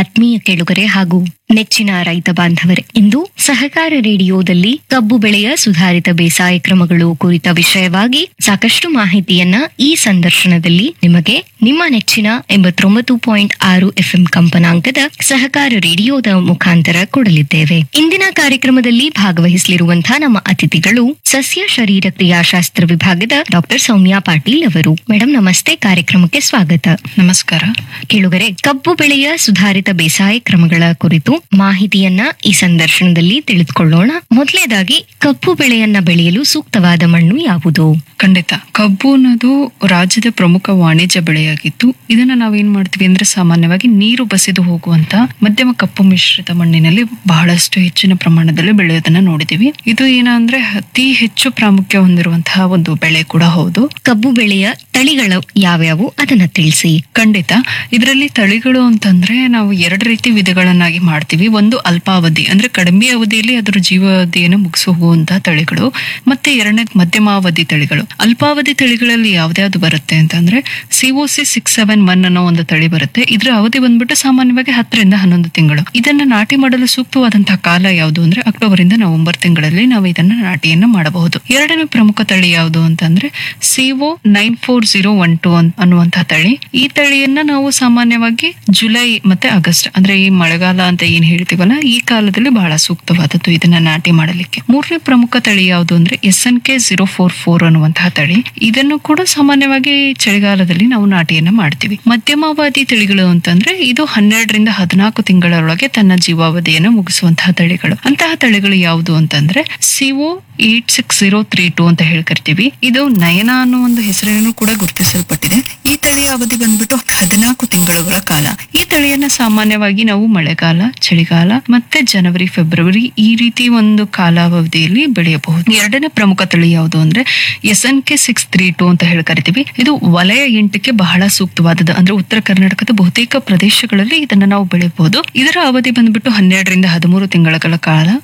ಆತ್ಮೀಯ ಕೇಳುಗರೆ ಹಾಗೂ ನೆಚ್ಚಿನ ರೈತ ಬಾಂಧವರೇ ಇಂದು ಸಹಕಾರ ರೇಡಿಯೋದಲ್ಲಿ ಕಬ್ಬು ಬೆಳೆಯ ಸುಧಾರಿತ ಬೇಸಾಯ ಕ್ರಮಗಳು ಕುರಿತ ವಿಷಯವಾಗಿ ಸಾಕಷ್ಟು ಮಾಹಿತಿಯನ್ನ ಈ ಸಂದರ್ಶನದಲ್ಲಿ ನಿಮಗೆ ನಿಮ್ಮ ನೆಚ್ಚಿನ ಎಂಬತ್ತೊಂಬತ್ತು ಪಾಯಿಂಟ್ ಆರು ಎಫ್ಎಂ ಕಂಪನಾಂಕದ ಸಹಕಾರ ರೇಡಿಯೋದ ಮುಖಾಂತರ ಕೊಡಲಿದ್ದೇವೆ ಇಂದಿನ ಕಾರ್ಯಕ್ರಮದಲ್ಲಿ ಭಾಗವಹಿಸಲಿರುವಂತಹ ನಮ್ಮ ಅತಿಥಿಗಳು ಸಸ್ಯ ಶರೀರ ಕ್ರಿಯಾಶಾಸ್ತ್ರ ವಿಭಾಗದ ಡಾಕ್ಟರ್ ಸೌಮ್ಯಾ ಪಾಟೀಲ್ ಅವರು ಮೇಡಮ್ ನಮಸ್ತೆ ಕಾರ್ಯಕ್ರಮಕ್ಕೆ ಸ್ವಾಗತ ನಮಸ್ಕಾರ ಕೇಳುಗರೆ ಕಬ್ಬು ಬೆಳೆಯ ಸುಧಾರಿತ ಬೇಸಾಯ ಕ್ರಮಗಳ ಕುರಿತು ಮಾಹಿತಿಯನ್ನ ಈ ಸಂದರ್ಶನದಲ್ಲಿ ತಿಳಿದುಕೊಳ್ಳೋಣ ಮೊದಲನೇದಾಗಿ ಕಬ್ಬು ಬೆಳೆಯನ್ನ ಬೆಳೆಯಲು ಸೂಕ್ತವಾದ ಮಣ್ಣು ಯಾವುದು ಖಂಡಿತ ಕಬ್ಬು ಅನ್ನೋದು ರಾಜ್ಯದ ಪ್ರಮುಖ ವಾಣಿಜ್ಯ ಬೆಳೆಯಾಗಿದ್ದು ಇದನ್ನ ನಾವೇನ್ ಮಾಡ್ತೀವಿ ಅಂದ್ರೆ ಸಾಮಾನ್ಯವಾಗಿ ನೀರು ಬಸಿದು ಹೋಗುವಂತ ಮಧ್ಯಮ ಕಪ್ಪು ಮಿಶ್ರಿತ ಮಣ್ಣಿನಲ್ಲಿ ಬಹಳಷ್ಟು ಹೆಚ್ಚಿನ ಪ್ರಮಾಣದಲ್ಲಿ ಬೆಳೆಯೋದನ್ನ ನೋಡಿದೀವಿ ಇದು ಏನಂದ್ರೆ ಅತಿ ಹೆಚ್ಚು ಪ್ರಾಮುಖ್ಯ ಹೊಂದಿರುವಂತಹ ಒಂದು ಬೆಳೆ ಕೂಡ ಹೌದು ಕಬ್ಬು ಬೆಳೆಯ ತಳಿಗಳು ಯಾವ್ಯಾವು ಅದನ್ನ ತಿಳಿಸಿ ಖಂಡಿತ ಇದರಲ್ಲಿ ತಳಿಗಳು ಅಂತಂದ್ರೆ ನಾವು ಎರಡು ರೀತಿ ವಿಧಗಳನ್ನಾಗಿ ಮಾಡ್ತೀವಿ ಒಂದು ಅಲ್ಪಾವಧಿ ಅಂದ್ರೆ ಕಡಿಮೆ ಅವಧಿಯಲ್ಲಿ ಅದರ ಜೀವಾವಧಿಯನ್ನು ಮುಗಿಸಿ ಹೋಗುವಂತಹ ತಳಿಗಳು ಮತ್ತೆ ಎರಡನೇದು ಮಧ್ಯಮಾವಧಿ ತಳಿಗಳು ಅಲ್ಪಾವಧಿ ತಳಿಗಳಲ್ಲಿ ಯಾವ್ದ್ಯಾವ್ದು ಬರುತ್ತೆ ಅಂತಂದ್ರೆ ಸಿಒಸಿ ಸಿಕ್ಸ್ ಸೆವೆನ್ ಒನ್ ಅನ್ನೋ ಒಂದು ತಳಿ ಬರುತ್ತೆ ಇದರ ಅವಧಿ ಬಂದ್ಬಿಟ್ಟು ಸಾಮಾನ್ಯವಾಗಿ ಹತ್ತರಿಂದ ಹನ್ನೊಂದು ತಿಂಗಳು ಇದನ್ನ ನಾಟಿ ಮಾಡಲು ಸೂಕ್ತವಾದಂತಹ ಕಾಲ ಯಾವುದು ಅಂದ್ರೆ ಅಕ್ಟೋಬರ್ ಇಂದ ನವೆಂಬರ್ ತಿಂಗಳಲ್ಲಿ ನಾವು ಇದನ್ನ ನಾಟಿಯನ್ನ ಮಾಡಬಹುದು ಎರಡನೇ ಪ್ರಮುಖ ತಳಿ ಯಾವುದು ಅಂತಂದ್ರೆ C O nine four zero one two ಅನ್ನುವಂತಹ ತಳಿ ಈ ತಳಿಯನ್ನ ನಾವು ಸಾಮಾನ್ಯವಾಗಿ ಜುಲೈ ಮತ್ತೆ ಆಗಸ್ಟ್ ಅಂದ್ರೆ ಈ ಮಳೆಗಾಲ ಅಂತ ಏನ್ ಹೇಳ್ತೀವಲ್ಲ ಈ ಕಾಲದಲ್ಲಿ ಬಹಳ ಸೂಕ್ತವಾದದ್ದು ಇದನ್ನ ನಾಟಿ ಮಾಡಲಿಕ್ಕೆ ಮೂರನೇ ಪ್ರಮುಖ ತಳಿ ಯಾವುದು ಅಂದ್ರೆ S N K zero four four ಅನ್ನುವಂತಹ ತಳಿ ಇದನ್ನು ಕೂಡ ಸಾಮಾನ್ಯವಾಗಿ ಚಳಿಗಾಲದಲ್ಲಿ ನಾವು ನಾಟಿಯನ್ನ ಮಾಡ್ತೀವಿ ಮಧ್ಯಮಾವಧಿ ತಳಿಗಳು ಅಂತಂದ್ರೆ ಇದು ಹನ್ನೆರಡರಿಂದ ಹದಿನಾಲ್ಕು ತಿಂಗಳೊಳಗೆ ತನ್ನ ಜೀವಾವಧಿಯನ್ನು ಮುಗಿಸುವಂತಹ ತಳಿಗಳು ಅಂತಹ ತಳಿಗಳು ಯಾವುದು ಅಂತಂದ್ರೆ C O eight six zero three two ಅಂತ ಹೇಳ್ಕರ್ತೀವಿ ಇದು ನಯನ ಅನ್ನೋ ಒಂದು ಹೆಸರಿನೂ ಕೂಡ ಗುರುತಿಸಲ್ಪಟ್ಟಿದೆ ಈ ತಳಿಯ ಅವಧಿ ಬಂದ್ಬಿಟ್ಟು ಹದಿನಾಲ್ಕು ತಿಂಗಳುಗಳ ಕಾಲ ಈ ತಳಿಯನ್ನ ಸಾಮಾನ್ಯವಾಗಿ ನಾವು ಮಳೆಗಾಲ ಚಳಿಗಾಲ ಮತ್ತೆ ಜನವರಿ ಫೆಬ್ರವರಿ ಈ ರೀತಿ ಒಂದು ಕಾಲಾವಧಿಯಲ್ಲಿ ಬೆಳೆಯಬಹುದು ಎರಡನೇ ಪ್ರಮುಖ ತಳಿ ಯಾವುದು ಅಂದ್ರೆ S N K six three two ಅಂತ ಹೇಳಿ ಕರಿತೀವಿ ಇದು ವಲಯ ಎಂಟಕ್ಕೆ ಬಹಳ ಸೂಕ್ತವಾದದ್ದು ಅಂದ್ರೆ ಉತ್ತರ ಕರ್ನಾಟಕದ ಬಹುತೇಕ ಪ್ರದೇಶಗಳಲ್ಲಿ ಇದನ್ನ ನಾವು ಬೆಳೆಯಬಹುದು ಇದರ ಅವಧಿ ಬಂದ್ಬಿಟ್ಟು ಹನ್ನೆರಡರಿಂದ ಹದಿಮೂರು ತಿಂಗಳ ಕಾಲ